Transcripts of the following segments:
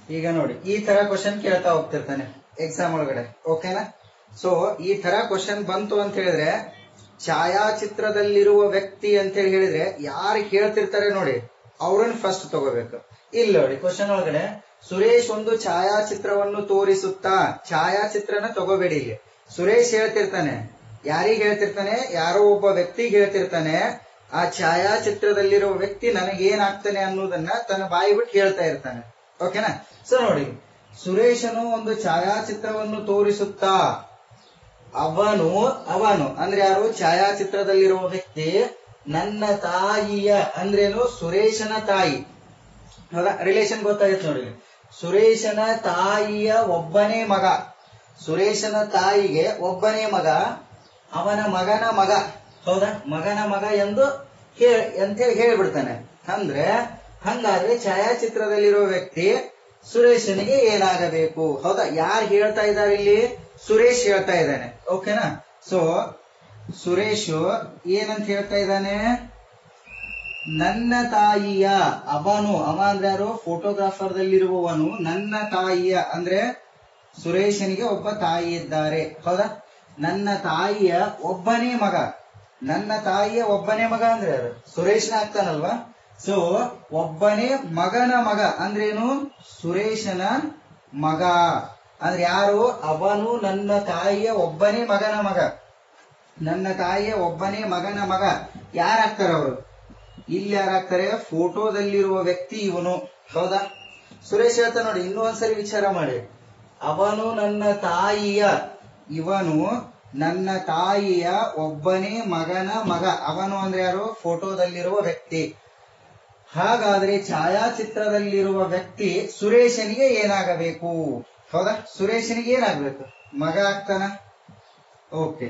ಈಗ ನೋಡಿ ಈ ತರ ಕ್ವಶನ್ ಕೇಳ್ತಾ ಹೋಗ್ತಿರ್ತಾನೆ ಎಕ್ಸಾಮ್ ಒಳಗಡೆ ಓಕೆನಾ ಸೊ ಈ ತರ ಕ್ವಶನ್ ಬಂತು ಅಂತ ಹೇಳಿದ್ರೆ ಛಾಯಾಚಿತ್ರದಲ್ಲಿರುವ ವ್ಯಕ್ತಿ ಅಂತ ಹೇಳಿ ಹೇಳಿದ್ರೆ ಯಾರು ಹೇಳ್ತಿರ್ತಾರೆ ನೋಡಿ ಅವ್ರನ್ನ ಫಸ್ಟ್ ತಗೋಬೇಕು ಇಲ್ಲಿ ನೋಡಿ ಕ್ವಶನ್ ಒಳಗಡೆ ಸುರೇಶ್ ಒಂದು ಛಾಯಾಚಿತ್ರವನ್ನು ತೋರಿಸುತ್ತಾ ಛಾಯಾಚಿತ್ರನ ತಗೋಬೇಡಿ ಇಲ್ಲಿ ಸುರೇಶ್ ಹೇಳ್ತಿರ್ತಾನೆ ಯಾರಿಗ್ ಹೇಳ್ತಿರ್ತಾನೆ ಯಾರೋ ಒಬ್ಬ ವ್ಯಕ್ತಿಗೆ ಹೇಳ್ತಿರ್ತಾನೆ ಆ ಛಾಯಾಚಿತ್ರದಲ್ಲಿರುವ ವ್ಯಕ್ತಿ ನನಗೇನಾಗ್ತಾನೆ ಅನ್ನೋದನ್ನ ತನ್ನ ಬಾಯಿ ಬಿಟ್ಟು ಹೇಳ್ತಾ ಇರ್ತಾನೆ ಓಕೆನಾ ಸೊ ನೋಡಿ ಸುರೇಶನು ಒಂದು ಛಾಯಾಚಿತ್ರವನ್ನು ತೋರಿಸುತ್ತಾ ಅವನು ಅವನು ಅಂದ್ರೆ ಯಾರು ಛಾಯಾಚಿತ್ರದಲ್ಲಿರುವ ವ್ಯಕ್ತಿ ನನ್ನ ತಾಯಿಯ ಅಂದ್ರೇನು ಸುರೇಶನ ತಾಯಿ ಹೌದಾ ರಿಲೇಷನ್ ಗೊತ್ತಾಗತ್ತೆ ನೋಡಿ ಸುರೇಶನ ತಾಯಿಯ ಒಬ್ಬನೇ ಮಗ ಸುರೇಶನ ತಾಯಿಗೆ ಒಬ್ಬನೇ ಮಗ ಅವನ ಮಗನ ಮಗ ಹೌದಾ ಮಗನ ಮಗ ಎಂದು ಹೇಳ್ ಅಂತೇಳಿ ಹೇಳ್ಬಿಡ್ತಾನೆ ಅಂದ್ರೆ ಹಂಗಾದ್ರೆ ಛಾಯಾಚಿತ್ರದಲ್ಲಿರೋ ವ್ಯಕ್ತಿ ಸುರೇಶನಿಗೆ ಏನಾಗಬೇಕು ಹೌದಾ ಯಾರು ಹೇಳ್ತಾ ಇದ್ದಾರೆ ಇಲ್ಲಿ ಸುರೇಶ್ ಹೇಳ್ತಾ ಇದ್ದಾನೆ ಓಕೆನಾ ಸೊ ಸುರೇಶ್ ಏನಂತ ಹೇಳ್ತಾ ಇದ್ದಾನೆ ನನ್ನ ತಾಯಿಯ ಅವನು ಅವ ಅಂದ್ರೆ ಯಾರು ಫೋಟೋಗ್ರಾಫರ್ ದಲ್ಲಿರುವವನು ನನ್ನ ತಾಯಿಯ ಅಂದ್ರೆ ಸುರೇಶನಿಗೆ ಒಬ್ಬ ತಾಯಿ ಇದ್ದಾರೆ ಹೌದಾ ನನ್ನ ತಾಯಿಯ ಒಬ್ಬನೇ ಮಗ ನನ್ನ ತಾಯಿಯ ಒಬ್ಬನೇ ಮಗ ಅಂದ್ರೆ ಯಾರು ಸುರೇಶನ ಆಗ್ತಾನಲ್ವಾ ಸೊ ಒಬ್ಬನೇ ಮಗನ ಮಗ ಅಂದ್ರೇನು ಸುರೇಶನ ಮಗ ಅಂದ್ರೆ ಯಾರು ಅವನು ನನ್ನ ತಾಯಿಯ ಒಬ್ಬನೇ ಮಗನ ಮಗ ನನ್ನ ತಾಯಿಯ ಒಬ್ಬನೇ ಮಗನ ಮಗ ಯಾರಾಗ್ತಾರೆ ಅವರು ಇಲ್ಲಿ ಯಾರಾಗ್ತಾರೆ ಫೋಟೋದಲ್ಲಿರುವ ವ್ಯಕ್ತಿ ಇವನು ಹೌದಾ ಸುರೇಶ್ ಹೇಳ್ತಾ ನೋಡಿ ಇನ್ನೂ ಒಂದ್ಸರಿ ವಿಚಾರ ಮಾಡಿ ಅವನು ನನ್ನ ತಾಯಿಯ ಇವನು ನನ್ನ ತಾಯಿಯ ಒಬ್ಬನೇ ಮಗನ ಮಗ ಅವನು ಅಂದ್ರೆ ಯಾರು ಫೋಟೋದಲ್ಲಿರುವ ವ್ಯಕ್ತಿ ಹಾಗಾದ್ರೆ ಛಾಯಾಚಿತ್ರದಲ್ಲಿರುವ ವ್ಯಕ್ತಿ ಸುರೇಶನಿಗೆ ಏನಾಗಬೇಕು ಹೌದಾ ಸುರೇಶನಿಗೆ ಏನಾಗ್ಬೇಕು ಮಗ ಆಗ್ತಾನ ಓಕೆ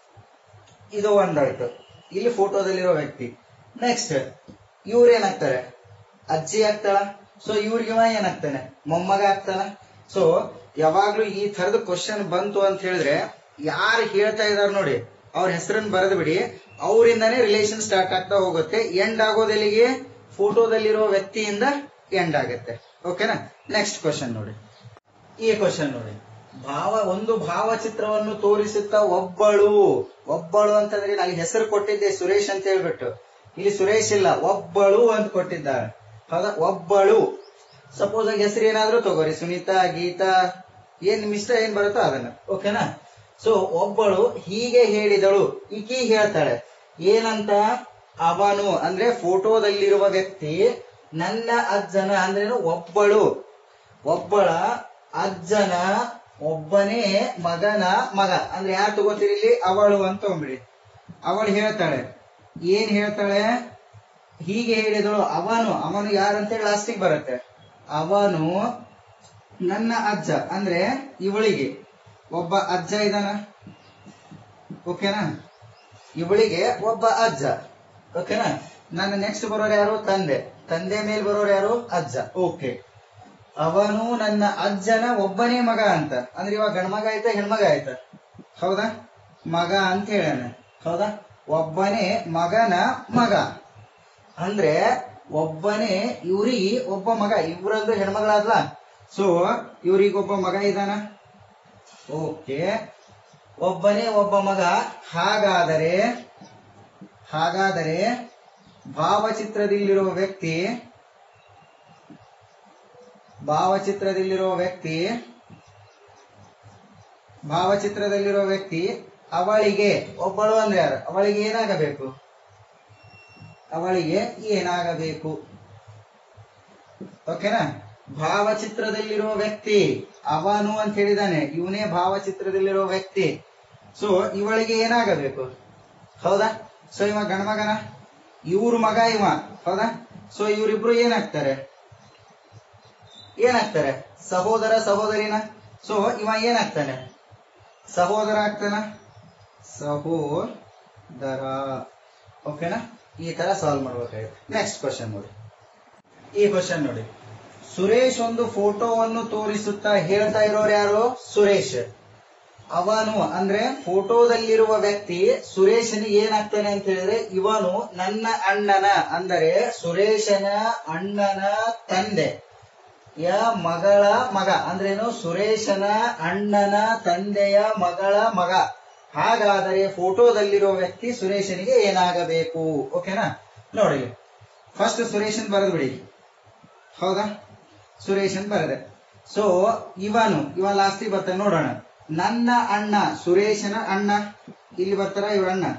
ಇದು ಒಂದಾಯ್ತು ಇಲ್ಲಿ ಫೋಟೋದಲ್ಲಿರೋ ವ್ಯಕ್ತಿ ನೆಕ್ಸ್ಟ್ ಇವ್ರು ಏನಾಗ್ತಾರೆ ಅಜ್ಜಿ ಆಗ್ತಾಳ ಸೊ ಇವ್ರಿಗೆ ಇವ ಏನಾಗ್ತಾನೆ ಮೊಮ್ಮಗ ಆಗ್ತಾನ ಸೊ ಯಾವಾಗ್ಲೂ ಈ ತರದ ಕ್ವಶನ್ ಬಂತು ಅಂತ ಹೇಳಿದ್ರೆ ಯಾರು ಹೇಳ್ತಾ ಇದಾರೆ ನೋಡಿ ಅವ್ರ ಹೆಸರನ್ನ ಬರೆದು ಬಿಡಿ ಅವರಿಂದಾನೇ ರಿಲೇಷನ್ ಸ್ಟಾರ್ಟ್ ಆಗ್ತಾ ಹೋಗುತ್ತೆ ಎಂಡ್ ಆಗೋದೆಲ್ಲಿಗೆ ಫೋಟೋದಲ್ಲಿರೋ ವ್ಯಕ್ತಿಯಿಂದ ಎಂಡ್ ಆಗುತ್ತೆ ಓಕೆನಾ ನೆಕ್ಸ್ಟ್ ಕ್ವಶನ್ ನೋಡಿ ಈ ಕ್ವಶನ್ ನೋಡಿ ಭಾವ ಒಂದು ಭಾವಚಿತ್ರವನ್ನು ತೋರಿಸುತ್ತಾ ಒಬ್ಬಳು ಒಬ್ಬಳು ಅಂತಂದ್ರೆ ನಾನು ಹೆಸರು ಕೊಟ್ಟಿದ್ದೆ ಸುರೇಶ್ ಅಂತ ಹೇಳ್ಬಿಟ್ಟು ಇಲ್ಲಿ ಸುರೇಶ್ ಇಲ್ಲ ಒಬ್ಬಳು ಅಂತ ಕೊಟ್ಟಿದ್ದಾರೆ ಹೌದಾ ಒಬ್ಬಳು ಸಪೋಸ್ ಆಗಿ ಹೆಸರು ಏನಾದ್ರೂ ತಗೋರಿ ಸುನೀತಾ ಗೀತಾ ಏನ್ ನಿಮ್ ಇಷ್ಟ ಏನ್ ಬರುತ್ತೋ ಅದನ್ನ ಓಕೆನಾ ಸೊ ಒಬ್ಬಳು ಹೀಗೆ ಹೇಳಿದಳು ಈಕಿ ಹೇಳ್ತಾಳೆ ಏನಂತ ಅವನು ಅಂದ್ರೆ ಫೋಟೋದಲ್ಲಿರುವ ವ್ಯಕ್ತಿ ನನ್ನ ಅಜ್ಜನ ಅಂದ್ರೇನು ಒಬ್ಬಳು ಒಬ್ಬಳ ಅಜ್ಜನ ಒಬ್ಬನೇ ಮಗನ ಮಗ ಅಂದ್ರೆ ಯಾರು ತಗೋತೀರಿ ಇಲ್ಲಿ ಅವಳು ಅಂತ ತಗೊಂಬಿಡಿ ಅವಳು ಹೇಳ್ತಾಳೆ ಏನ್ ಹೇಳ್ತಾಳೆ ಹೀಗೆ ಹೇಳಿದಳು ಅವನು ಅವನು ಯಾರಂತೇಳಿ ಲಾಸ್ಟಿಗೆ ಬರುತ್ತೆ ಅವನು ನನ್ನ ಅಜ್ಜ ಅಂದ್ರೆ ಇವಳಿಗೆ ಒಬ್ಬ ಅಜ್ಜ ಇದಾನ ಓಕೆನಾ ಇವಳಿಗೆ ಒಬ್ಬ ಅಜ್ಜ ಓಕೆನಾ ನನ್ನ ನೆಕ್ಸ್ಟ್ ಬರೋರು ಯಾರು ತಂದೆ ತಂದೆ ಮೇಲೆ ಬರೋರು ಯಾರು ಅಜ್ಜ ಓಕೆ ಅವನು ನನ್ನ ಅಜ್ಜನ ಒಬ್ಬನೇ ಮಗ ಅಂತ ಅಂದ್ರೆ ಇವಾಗ ಗಂಡ್ಮಗ ಆಯ್ತಾ ಹೆಣ್ಮಗ ಆಯ್ತಾ ಹೌದಾ ಮಗ ಅಂತ ಹೇಳೋಣ ಹೌದಾ ಒಬ್ಬನೇ ಮಗನ ಮಗ ಅಂದ್ರೆ ಒಬ್ಬನೇ ಇವ್ರಿಗೆ ಒಬ್ಬ ಮಗ ಇವ್ರಂದ್ರೆ ಹೆಣ್ಮಗಳಾದ್ಲ ಸೊ ಇವ್ರಿಗೊಬ್ಬ ಮಗ ಇದಾನ ಓಕೆ ಒಬ್ಬನೇ ಒಬ್ಬ ಮಗ ಹಾಗಾದರೆ ಹಾಗಾದರೆ ಭಾವಚಿತ್ರದಲ್ಲಿರುವ ವ್ಯಕ್ತಿ ಭಾವಚಿತ್ರದಲ್ಲಿರುವ ವ್ಯಕ್ತಿ ಭಾವಚಿತ್ರದಲ್ಲಿರುವ ವ್ಯಕ್ತಿ ಅವಳಿಗೆ ಒಬ್ಬಳು ಅಂದ್ರೆ ಯಾರು ಅವಳಿಗೆ ಏನಾಗಬೇಕು ಅವಳಿಗೆ ಏನಾಗಬೇಕು ಓಕೆನಾ ಭಾವಚಿತ್ರದಲ್ಲಿರುವ ವ್ಯಕ್ತಿ ಅವನು ಅಂತ ಹೇಳಿದಾನೆ ಇವನೇ ಭಾವಚಿತ್ರದಲ್ಲಿರುವ ವ್ಯಕ್ತಿ ಸೊ ಇವಳಿಗೆ ಏನಾಗಬೇಕು ಹೌದಾ ಸೊ ಇವ ಗಂಡ್ಮಗನ ಇವ್ರ ಮಗ ಇವ ಹೌದಾ ಸೊ ಇವರಿಬ್ರು ಏನಾಗ್ತಾರೆ ಏನಾಗ್ತಾರೆ ಸಹೋದರ ಸಹೋದರಿನ ಸೊ ಇವ ಏನಾಗ್ತಾನೆ ಸಹೋದರ ಆಗ್ತಾನ ಸಹೋದರ ಓಕೆನಾ ಈ ತರ ಸಾಲ್ವ್ ಮಾಡ್ಬೇಕಾಗುತ್ತೆ ನೆಕ್ಸ್ಟ್ ಕ್ವಶನ್ ನೋಡಿ ಈ ಕ್ವಶನ್ ನೋಡಿ ಸುರೇಶ್ ಒಂದು ಫೋಟೋವನ್ನು ತೋರಿಸುತ್ತಾ ಹೇಳ್ತಾ ಇರೋರು ಯಾರು ಸುರೇಶ್ ಅವನು ಅಂದ್ರೆ ಫೋಟೋದಲ್ಲಿರುವ ವ್ಯಕ್ತಿ ಸುರೇಶನಿಗೆ ಏನಾಗ್ತಾನೆ ಅಂತ ಹೇಳಿದ್ರೆ ಇವನು ನನ್ನ ಅಣ್ಣನ ಅಂದರೆ ಸುರೇಶನ ಅಣ್ಣನ ತಂದೆ ಯ ಮಗಳ ಮಗ ಅಂದ್ರೇನು ಸುರೇಶನ ಅಣ್ಣನ ತಂದೆಯ ಮಗಳ ಮಗ ಹಾಗಾದರೆ ಫೋಟೋದಲ್ಲಿರೋ ವ್ಯಕ್ತಿ ಸುರೇಶನಿಗೆ ಏನಾಗಬೇಕು ಓಕೆನಾ ನೋಡಿ ಫಸ್ಟ್ ಸುರೇಶನ್ ಬರೆದು ಬಿಡಿ ಹೌದಾ ಸುರೇಶನ್ ಬರದೆ ಸೊ ಇವನು ಇವ ಲಾಸ್ಟಿಗೆ ಬರ್ತಾನೆ ನೋಡೋಣ ನನ್ನ ಅಣ್ಣ ಸುರೇಶನ ಅಣ್ಣ ಇಲ್ಲಿ ಬರ್ತಾರ ಇವ್ರ ಅಣ್ಣ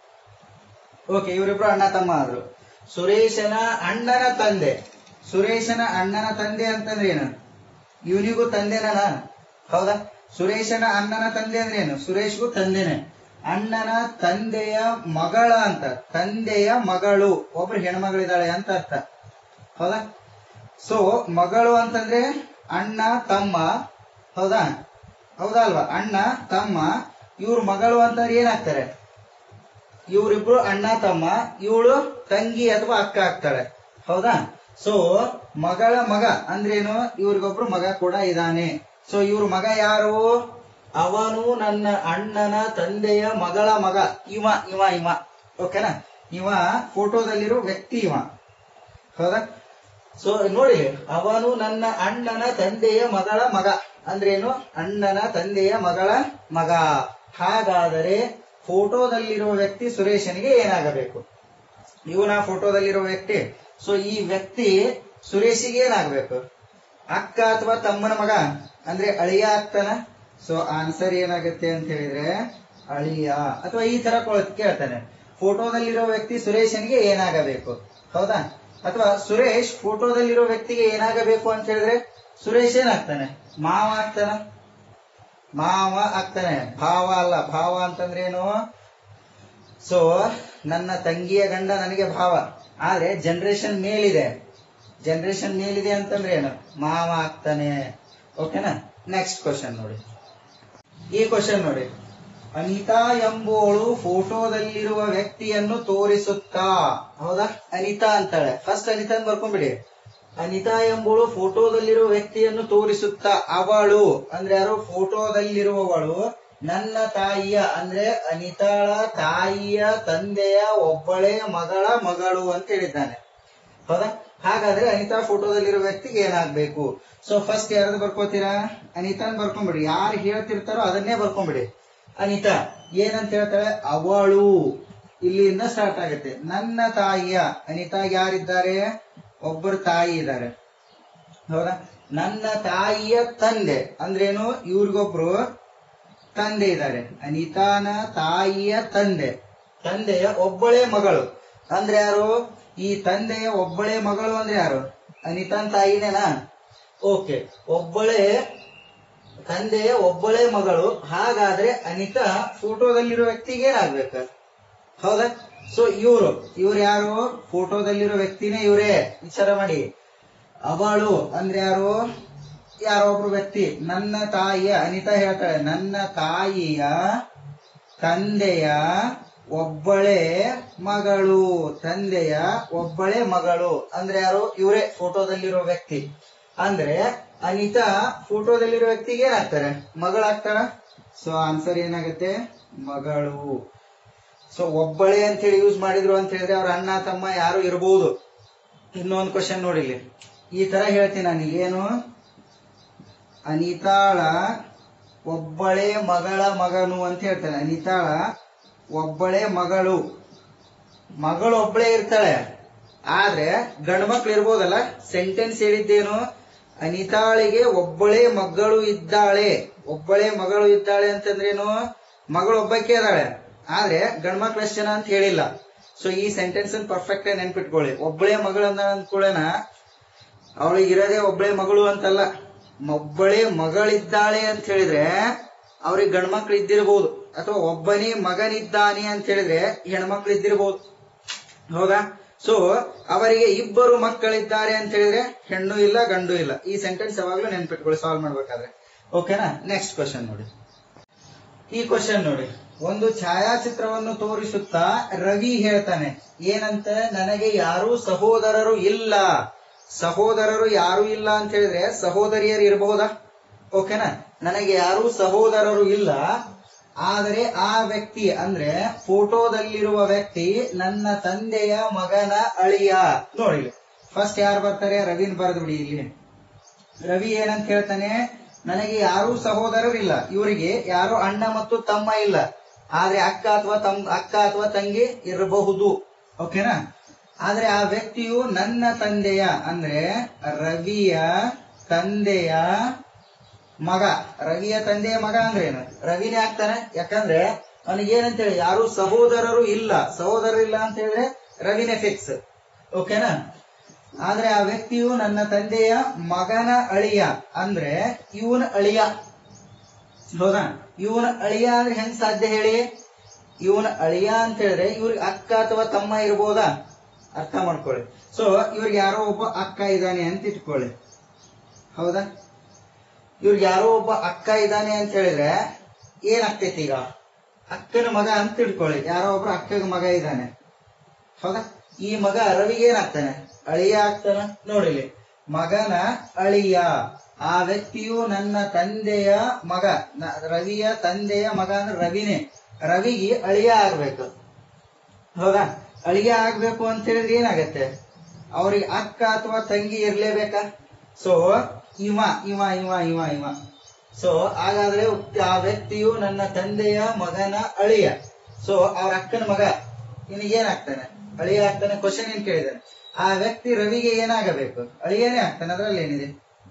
ಓಕೆ ಇವರಿಬ್ರು ಅಣ್ಣ ತಮ್ಮ ಆದ್ರು ಸುರೇಶನ ಅಣ್ಣನ ತಂದೆ ಸುರೇಶನ ಅಣ್ಣನ ತಂದೆ ಅಂತಂದ್ರೆ ಏನು ಇವನಿಗೂ ತಂದೆನ ಹೌದಾ ಸುರೇಶನ ಅಣ್ಣನ ತಂದೆ ಅಂದ್ರೆ ಏನು ಸುರೇಶ್ಗೂ ತಂದೆನೆ ಅಣ್ಣನ ತಂದೆಯ ಮಗಳ ಅಂತ ತಂದೆಯ ಮಗಳು ಒಬ್ರು ಹೆಣ್ಮಗಳಿದ್ದಾಳೆ ಅಂತ ಅರ್ಥ ಹೌದಾ ಸೊ ಮಗಳು ಅಂತಂದ್ರೆ ಅಣ್ಣ ತಮ್ಮ ಹೌದಾ ಹೌದಾ ಅಲ್ವಾ ಅಣ್ಣ ತಮ್ಮ ಇವ್ರ ಮಗಳು ಅಂತಂದ್ರೆ ಏನಾಗ್ತಾರೆ ಇವರಿಬ್ರು ಅಣ್ಣ ತಮ್ಮ ಇವಳು ತಂಗಿ ಅಥವಾ ಅಕ್ಕ ಆಗ್ತಾಳೆ ಹೌದಾ ಸೊ ಮಗಳ ಮಗ ಅಂದ್ರೇನು ಇವ್ರಿಗೊಬ್ರು ಮಗ ಕೂಡ ಇದ್ದಾನೆ ಸೊ ಇವ್ರ ಮಗ ಯಾರು ಅವನು ನನ್ನ ಅಣ್ಣನ ತಂದೆಯ ಮಗಳ ಮಗ ಇವ ಇವ ಇವ ಓಕೆನಾ ಇವ ಫೋಟೋದಲ್ಲಿರೋ ವ್ಯಕ್ತಿ ಇವ ಹೌದಾ ಸೊ ನೋಡಿ ಅವನು ನನ್ನ ಅಣ್ಣನ ತಂದೆಯ ಮಗಳ ಮಗ ಅಂದ್ರೇನು ಅಣ್ಣನ ತಂದೆಯ ಮಗಳ ಮಗ ಹಾಗಾದರೆ ಫೋಟೋದಲ್ಲಿರುವ ವ್ಯಕ್ತಿ ಸುರೇಶನಿಗೆ ಏನಾಗಬೇಕು ಇವನ ಫೋಟೋದಲ್ಲಿರೋ ವ್ಯಕ್ತಿ ಸೊ ಈ ವ್ಯಕ್ತಿ ಸುರೇಶಿಗೆ ಏನಾಗಬೇಕು ಅಕ್ಕ ಅಥವಾ ತಮ್ಮನ ಮಗ ಅಂದ್ರೆ ಅಳಿಯ ಆಗ್ತಾನ ಸೊ ಆನ್ಸರ್ ಏನಾಗುತ್ತೆ ಅಂತ ಹೇಳಿದ್ರೆ ಅಳಿಯ ಅಥವಾ ಈ ತರ ಕೊಳ್- ಕೇಳ್ತಾನೆ ಫೋಟೋದಲ್ಲಿರೋ ವ್ಯಕ್ತಿ ಸುರೇಶನಿಗೆ ಏನಾಗಬೇಕು ಹೌದಾ ಅಥವಾ ಸುರೇಶ್ ಫೋಟೋದಲ್ಲಿರೋ ವ್ಯಕ್ತಿಗೆ ಏನಾಗಬೇಕು ಅಂತ ಹೇಳಿದ್ರೆ ಸುರೇಶ್ ಏನಾಗ್ತಾನೆ ಮಾವ ಆಗ್ತಾನ ಮಾವ ಆಗ್ತಾನೆ ಭಾವ ಅಲ್ಲ ಭಾವ ಅಂತಂದ್ರೆ ಏನು ಸೊ ನನ್ನ ತಂಗಿಯ ಗಂಡ ನನಗೆ ಭಾವ ಆದ್ರೆ ಜನರೇಷನ್ ಮೇಲಿದೆ ಜನರೇಷನ್ ಮೇಲಿದೆ ಅಂತಂದ್ರೆ ಏನು ಮಾವ ಆಗ್ತಾನೆ ಓಕೆನಾ ನೆಕ್ಸ್ಟ್ ಕ್ವಶನ್ ನೋಡಿ ಈ ಕ್ವಶನ್ ನೋಡಿ ಅನಿತಾ ಎಂಬೋಳು ಫೋಟೋದಲ್ಲಿರುವ ವ್ಯಕ್ತಿಯನ್ನು ತೋರಿಸುತ್ತಾ ಹೌದಾ ಅನಿತಾ ಅಂತಾಳೆ ಫಸ್ಟ್ ಅನಿತಾ ಅಂತ ಬರ್ಕೊಂಡ್ಬಿಡಿ ಅನಿತಾ ಎಂಬೋಳು ಫೋಟೋದಲ್ಲಿರುವ ವ್ಯಕ್ತಿಯನ್ನು ತೋರಿಸುತ್ತಾ ಅವಳು ಅಂದ್ರೆ ಯಾರು ಫೋಟೋದಲ್ಲಿರುವವಳು ನನ್ನ ತಾಯಿಯ ಅಂದ್ರೆ ಅನಿತಾಳ ತಾಯಿಯ ತಂದೆಯ ಒಬ್ಬಳೇ ಮಗಳ ಮಗಳು ಅಂತ ಹೇಳಿದ್ದಾನೆ ಹೌದಾ ಹಾಗಾದ್ರೆ ಅನಿತಾ ಫೋಟೋದಲ್ಲಿರೋ ವ್ಯಕ್ತಿಗೆ ಏನಾಗ್ಬೇಕು ಸೊ ಫಸ್ಟ್ ಯಾರ್ದು ಬರ್ಕೋತೀರಾ ಅನಿತಾನ್ ಬರ್ಕೊಂಡ್ಬಿಡಿ ಯಾರು ಹೇಳ್ತಿರ್ತಾರೋ ಅದನ್ನೇ ಬರ್ಕೊಂಡ್ಬಿಡಿ ಅನಿತಾ ಏನಂತ ಹೇಳ್ತಾಳೆ ಅವಳು ಇಲ್ಲಿಂದ ಸ್ಟಾರ್ಟ್ ಆಗುತ್ತೆ ನನ್ನ ತಾಯಿಯ ಅನಿತಾಗ ಯಾರಿದ್ದಾರೆ ಒಬ್ಬರು ತಾಯಿ ಇದ್ದಾರೆ ಹೌದಾ ನನ್ನ ತಾಯಿಯ ತಂದೆ ಅಂದ್ರೇನು ಇವ್ರಿಗೊಬ್ರು ತಂದೆ ಇದ್ದಾರೆ ಅನಿತಾನ ತಾಯಿಯ ತಂದೆ ತಂದೆಯ ಒಬ್ಬಳೇ ಮಗಳು ಅಂದ್ರೆ ಯಾರು ಈ ತಂದೆಯ ಒಬ್ಬಳೇ ಮಗಳು ಅಂದ್ರೆ ಯಾರು ಅನಿತಾನ್ ತಾಯಿನೇನಾ ಓಕೆ ಒಬ್ಬಳೇ ತಂದೆಯ ಒಬ್ಬಳೇ ಮಗಳು ಹಾಗಾದ್ರೆ ಅನಿತಾ ಫೋಟೋದಲ್ಲಿರೋ ವ್ಯಕ್ತಿಗೆ ಏನಾಗ್ಬೇಕು ಹೌದಾ ಸೊ ಇವರು ಇವ್ರು ಯಾರು ಫೋಟೋದಲ್ಲಿರೋ ವ್ಯಕ್ತಿನೇ ಇವರೇ ವಿಚಾರ ಮಾಡಿ ಅವಳು ಅಂದ್ರೆ ಯಾರು ಯಾರೋ ಒಬ್ರು ವ್ಯಕ್ತಿ ನನ್ನ ತಾಯಿಯ ಅನಿತಾ ಹೇಳ್ತಾಳೆ ನನ್ನ ತಾಯಿಯ ತಂದೆಯ ಒಬ್ಬಳೇ ಮಗಳು ತಂದೆಯ ಒಬ್ಬಳೇ ಮಗಳು ಅಂದ್ರೆ ಯಾರು ಇವರೇ ಫೋಟೋದಲ್ಲಿರೋ ವ್ಯಕ್ತಿ ಅಂದ್ರೆ ಅನಿತಾ ಫೋಟೋದಲ್ಲಿರೋ ವ್ಯಕ್ತಿಗೆ ಏನಾಗ್ತಾರೆ ಮಗಳಾಗ್ತಾರ ಸೊ ಆನ್ಸರ್ ಏನಾಗುತ್ತೆ ಮಗಳು ಸೊ ಒಬ್ಬಳೇ ಅಂತ ಹೇಳಿ ಯೂಸ್ ಮಾಡಿದ್ರು ಅಂತ ಹೇಳಿದ್ರೆ ಅವ್ರ ಅಣ್ಣ ತಮ್ಮ ಯಾರು ಇರಬಹುದು ಇನ್ನೊಂದು ಕ್ವಶನ್ ನೋಡಿಲಿ ಈ ತರ ಹೇಳ್ತೀನಿ ನಾನು ಏನು ಅನಿತಾಳ ಒಬ್ಬಳೇ ಮಗಳ ಮಗನು ಅಂತ ಹೇಳ್ತಾನೆ ಅನಿತಾಳ ಒಬ್ಬಳೇ ಮಗಳು ಮಗಳು ಒಬ್ಬಳೇ ಇರ್ತಾಳೆ ಆದ್ರೆ ಗಂಡು ಮಕ್ಳು ಇರ್ಬೋದಲ್ಲ ಸೆಂಟೆನ್ಸ್ ಹೇಳಿದ್ದೇನು ಅನಿತಾಳಿಗೆ ಒಬ್ಬಳೇ ಮಗಳು ಇದ್ದಾಳೆ ಒಬ್ಬಳೇ ಮಗಳು ಇದ್ದಾಳೆ ಅಂತಂದ್ರೇನು ಮಗಳು ಒಬ್ಬಕ್ಕೆ ಇದ್ದಾಳೆ ಆದ್ರೆ ಗಂಡ್ಮಕ್ಳು ಎಷ್ಟು ಜನ ಅಂತ ಹೇಳಿಲ್ಲ ಸೊ ಈ ಸೆಂಟೆನ್ಸ್ ಪರ್ಫೆಕ್ಟ್ ಆಗಿ ನೆನ್ಪಿಟ್ಕೊಳ್ಳಿ ಒಬ್ಬಳೇ ಮಗಳು ಅಂದ ಅಂದ್ಕೊಳ್ಳೇನ ಅವಳಿಗೆ ಇರೋದೇ ಒಬ್ಬಳೇ ಮಗಳು ಅಂತಲ್ಲ ಒಬ್ಬಳೇ ಮಗಳಿದ್ದಾಳೆ ಅಂತ ಹೇಳಿದ್ರೆ ಅವ್ರಿಗೆ ಗಂಡ್ಮಕ್ಳು ಇದ್ದಿರ್ಬೋದು ಅಥವಾ ಒಬ್ಬನೇ ಮಗನಿದ್ದಾನೆ ಅಂತ ಹೇಳಿದ್ರೆ ಹೆಣ್ಮಕ್ಳು ಇದ್ದಿರ್ಬೋದು ಹೌದಾ ಸೊ ಅವರಿಗೆ ಇಬ್ಬರು ಮಕ್ಕಳಿದ್ದಾರೆ ಅಂತ ಹೇಳಿದ್ರೆ ಹೆಣ್ಣು ಇಲ್ಲ ಗಂಡು ಇಲ್ಲ ಈ ಸೆಂಟೆನ್ಸ್ ಯಾವಾಗ್ಲೂ ನೆನ್ಪಿಟ್ಕೊಳ್ಳಿ ಸಾಲ್ವ್ ಮಾಡ್ಬೇಕಾದ್ರೆ ಓಕೆನಾ ನೆಕ್ಸ್ಟ್ ಕ್ವಶನ್ ನೋಡಿ ಈ ಕ್ವಶನ್ ನೋಡಿ ಒಂದು ಛಾಯಾಚಿತ್ರವನ್ನು ತೋರಿಸುತ್ತಾ ರವಿ ಹೇಳ್ತಾನೆ ಏನಂತ ನನಗೆ ಯಾರೂ ಸಹೋದರರು ಇಲ್ಲ ಸಹೋದರರು ಯಾರು ಇಲ್ಲ ಅಂತ ಹೇಳಿದ್ರೆ ಸಹೋದರಿಯರು ಇರಬಹುದಾ ಓಕೆನಾ ನನಗೆ ಯಾರೂ ಸಹೋದರರು ಇಲ್ಲ ಆದರೆ ಆ ವ್ಯಕ್ತಿ ಅಂದ್ರೆ ಫೋಟೋದಲ್ಲಿರುವ ವ್ಯಕ್ತಿ ನನ್ನ ತಂದೆಯ ಮಗನ ಅಳಿಯ ನೋಡಿ ಫಸ್ಟ್ ಯಾರು ಬರ್ತಾರೆ ರವಿನ್ ಬರೆದು ಬಿಡಿ ಇಲ್ಲಿ ರವಿ ಏನಂತ ಹೇಳ್ತಾನೆ ನನಗೆ ಯಾರೂ ಸಹೋದರರಿಲ್ಲ ಇವರಿಗೆ ಯಾರು ಅಣ್ಣ ಮತ್ತು ತಮ್ಮ ಇಲ್ಲ ಆದ್ರೆ ಅಕ್ಕ ಅಥವಾ ತಮ್ ಅಕ್ಕ ಅಥವಾ ತಂಗಿ ಇರಬಹುದು ಓಕೆನಾ ಆದ್ರೆ ಆ ವ್ಯಕ್ತಿಯು ನನ್ನ ತಂದೆಯ ಅಂದ್ರೆ ರವಿಯ ತಂದೆಯ ಮಗ ರವಿಯ ತಂದೆಯ ಮಗ ಅಂದ್ರೆ ಏನು ರವಿನೇ ಆಗ್ತಾನೆ ಯಾಕಂದ್ರೆ ಅವನಿಗೇನಂತ ಹೇಳಿ ಯಾರು ಸಹೋದರರು ಇಲ್ಲ ಸಹೋದರರಿಲ್ಲ ಅಂತ ಹೇಳಿದ್ರೆ ರವಿನೇ ಫಿಕ್ಸ್ ಓಕೆನಾ ಆದ್ರೆ ಆ ವ್ಯಕ್ತಿಯು ನನ್ನ ತಂದೆಯ ಮಗನ ಅಳಿಯ ಅಂದ್ರೆ ಇವನ ಅಳಿಯ ಹೌದಾ ಇವನ ಅಳಿಯ ಅಂದ್ರೆ ಹೆಂಗ್ ಸಾಧ್ಯ ಹೇಳಿ ಇವನ ಅಳಿಯ ಅಂತ ಹೇಳಿದ್ರೆ ಇವ್ರಿಗೆ ಅಕ್ಕ ಅಥವಾ ತಮ್ಮ ಇರ್ಬೋದಾ ಅರ್ಥ ಮಾಡ್ಕೊಳ್ಳಿ ಸೊ ಇವ್ರಿಗೆ ಯಾರೋ ಒಬ್ಬ ಅಕ್ಕ ಇದ್ದಾನೆ ಅಂತ ಇಟ್ಕೊಳ್ಳಿ ಹೌದಾ ಇವ್ರಿಗೆ ಯಾರೋ ಒಬ್ಬ ಅಕ್ಕ ಇದ್ದಾನೆ ಅಂತ ಹೇಳಿದ್ರೆ ಏನಾಗ್ತೈತಿ ಈಗ ಅಕ್ಕನ ಮಗ ಅಂತ ತಿಳ್ಕೊಳ್ಳಿ ಯಾರೋ ಒಬ್ರು ಅಕ್ಕನ ಮಗ ಇದ್ದಾನೆ ಹೌದಾ ಈ ಮಗ ರವಿಗೆ ಏನಾಗ್ತಾನೆ ಅಳಿಯ ಆಗ್ತಾನ ನೋಡಿಲಿ ಮಗನ ಅಳಿಯ ಆ ವ್ಯಕ್ತಿಯು ನನ್ನ ತಂದೆಯ ಮಗ ನ- ರವಿಯ ತಂದೆಯ ಮಗ ಅಂದ್ರೆ ರವಿನೇ ರವಿಗೆ ಅಳಿಯ ಆಗ್ಬೇಕು ಹೌದಾ ಅಳಿಯ ಆಗ್ಬೇಕು ಅಂತ ಹೇಳಿದ್ರೆ ಏನಾಗತ್ತೆ ಅವ್ರಿಗೆ ಅಕ್ಕ ಅಥವಾ ತಂಗಿ ಇರ್ಲೇಬೇಕಾ ಸೊ ಇವ ಇವ ಇವ ಇವ ಇವ ಸೊ ಹಾಗಾದ್ರೆ ಆ ವ್ಯಕ್ತಿಯು ನನ್ನ ತಂದೆಯ ಮಗನ ಅಳಿಯ ಸೊ ಅವ್ರ ಅಕ್ಕನ ಮಗ ಏನಾಗ್ತಾನೆ ಅಳಿಯ ಆಗ್ತಾನೆ ಕ್ವಶನ್ ಏನ್ ಕೇಳಿದಾನೆ ಆ ವ್ಯಕ್ತಿ ರವಿಗೆ ಏನಾಗಬೇಕು ಅಳಿಯನೇ ಆಗ್ತಾನೆ ಅದ್ರಲ್ಲಿ ಏನಿದೆ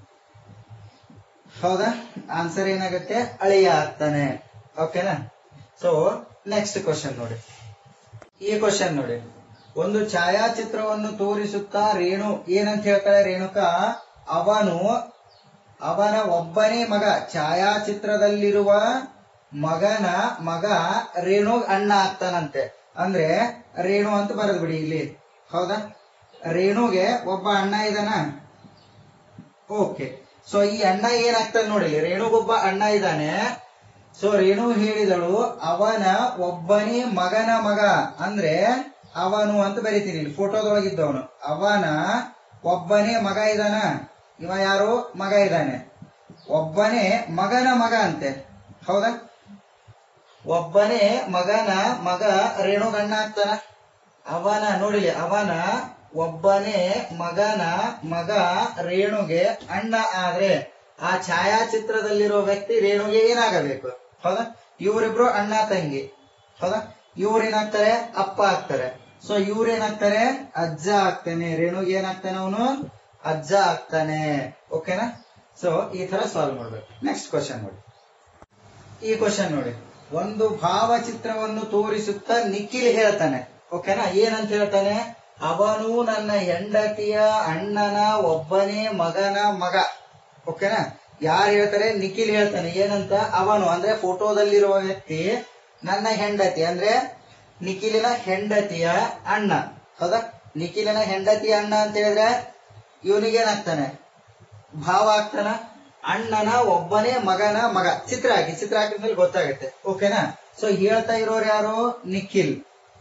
ಹೌದಾ ಆನ್ಸರ್ ಏನಾಗುತ್ತೆ ಅಳಿಯ ಆಗ್ತಾನೆ ಓಕೆನಾ ಸೊ ನೆಕ್ಸ್ಟ್ ಕ್ವಶನ್ ನೋಡಿ ಈ ಕ್ವಶನ್ ನೋಡಿ ಒಂದು ಛಾಯಾಚಿತ್ರವನ್ನು ತೋರಿಸುತ್ತಾ ರೇಣು ಏನಂತ ಹೇಳ್ತಾಳೆ ರೇಣುಕಾ ಅವನು ಅವನ ಒಬ್ಬನೇ ಮಗ ಛಾಯಾಚಿತ್ರದಲ್ಲಿರುವ ಮಗನ ಮಗ ರೇಣು ಅಣ್ಣ ಆಗ್ತಾನಂತೆ ಅಂದ್ರೆ ರೇಣು ಅಂತ ಬರೆದ್ ಬಿಡಿ ಇಲ್ಲಿ ಹೌದಾ ರೇಣುಗೆ ಒಬ್ಬ ಅಣ್ಣ ಇದಾನ ಓಕೆ ಸೊ ಈ ಅಣ್ಣ ಏನಾಗ್ತಾನೆ ನೋಡಿ ರೇಣುಗೊಬ್ಬ ಅಣ್ಣ ಇದ್ದಾನೆ ಸೊ ರೇಣು ಹೇಳಿದಳು ಅವನ ಒಬ್ಬನೇ ಮಗನ ಮಗ ಅಂದ್ರೆ ಅವನು ಅಂತ ಬರಿತೀನಿ ಇಲ್ಲಿ ಫೋಟೋದೊಳಗಿದ್ದವನು ಅವನ ಒಬ್ಬನೇ ಮಗ ಇದಾನ ಇವ ಯಾರು ಮಗ ಇದ್ದಾನೆ ಒಬ್ಬನೇ ಮಗನ ಮಗ ಅಂತೆ ಹೌದಾ ಒಬ್ಬನೇ ಮಗನ ಮಗ ರೇಣು ಗಣ್ಣ ಆಗ್ತಾನ ಅವನ ನೋಡಿಲಿ ಅವನ ಒಬ್ಬನೇ ಮಗನ ಮಗ ರೇಣುಗೆ ಅಣ್ಣ ಆದ್ರೆ ಆ ಛಾಯಾಚಿತ್ರದಲ್ಲಿರೋ ವ್ಯಕ್ತಿ ರೇಣುಗೆ ಏನಾಗಬೇಕು ಹೌದಾ ಇವರಿಬ್ರು ಅಣ್ಣ ತಂಗಿ ಹೌದಾ ಇವ್ರೇನಾಗ್ತಾರೆ ಅಪ್ಪ ಆಗ್ತಾರೆ ಸೊ ಇವ್ರೇನಾಗ್ತಾರೆ ಅಜ್ಜ ಆಗ್ತಾನೆ ರೇಣುಗೆ ಏನಾಗ್ತಾನೆ ಅವನು ಅಜ್ಜ ಆಗ್ತಾನೆ ಓಕೆನಾ ಸೊ ಈ ತರ ಸಾಲ್ವ್ ಮಾಡ್ಬೇಕು ನೆಕ್ಸ್ಟ್ ಕ್ವಶನ್ ನೋಡಿ ಈ ಕ್ವಶನ್ ನೋಡಿ ಒಂದು ಭಾವಚಿತ್ರವನ್ನು ತೋರಿಸುತ್ತಾ ನಿಖಿಲ್ ಹೇಳ್ತಾನೆ ಓಕೆನಾ ಏನಂತ ಹೇಳ್ತಾನೆ ಅವನು ನನ್ನ ಹೆಂಡತಿಯ ಅಣ್ಣನ ಒಬ್ಬನೇ ಮಗನ ಮಗ ಓಕೆನಾ ಯಾರು ಹೇಳ್ತಾರೆ ನಿಖಿಲ್ ಹೇಳ್ತಾನೆ ಏನಂತ ಅವನು ಅಂದ್ರೆ ಫೋಟೋದಲ್ಲಿರುವ ವ್ಯಕ್ತಿ ನನ್ನ ಹೆಂಡತಿ ಅಂದ್ರೆ ನಿಖಿಲಿನ ಹೆಂಡತಿಯ ಅಣ್ಣ ಹೌದಾ ನಿಖಿಲಿನ ಹೆಂಡತಿಯ ಅಣ್ಣ ಅಂತ ಹೇಳಿದ್ರೆ ಇವನಿಗೇನಾಗ್ತಾನೆ ಭಾವ ಆಗ್ತಾನ ಅಣ್ಣನ ಒಬ್ಬನೇ ಮಗನ ಮಗ ಚಿತ್ರ ಹಾಕಿ ಚಿತ್ರ ಹಾಕಿದ್ಮೇಲೆ ಗೊತ್ತಾಗುತ್ತೆ ಓಕೆನಾ ಸೊ ಹೇಳ್ತಾ ಇರೋರು ಯಾರು ನಿಖಿಲ್